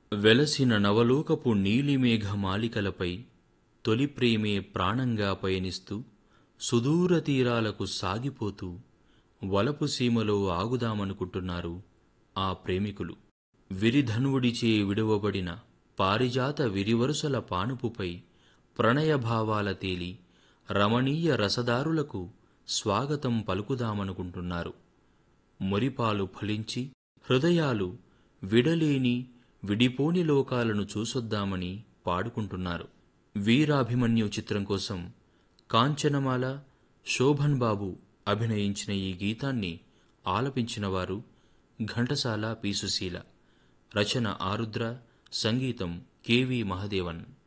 వెలసిన నవలోకపు నీలిమేఘ మాలికలపై తొలి ప్రేమే ప్రాణంగా పయనిస్తూ సుదూర తీరాలకు సాగిపోతూ వలపు సీమలో ఆగుదామనుకుంటున్నారు ఆ ప్రేమికులు విరిధనువుడిచే విడువబడిన పారిజాత విరివరుసల పానుపుపై ప్రణయభావాల తేలి రమణీయ రసదారులకు స్వాగతం పలుకుదామనుకుంటున్నారు మురిపాలు ఫలించి హృదయాలు విడలేని విడిపోని లోకాలను చూసొద్దామని పాడుకుంటున్నారు వీరాభిమన్యు చిత్రం కోసం కాంచనమాల శోభన్ బాబు అభినయించిన ఈ గీతాన్ని ఆలపించినవారు ఘంటసాల పి సుశీల రచన ఆరుద్ర సంగీతం కెవి మహదేవన్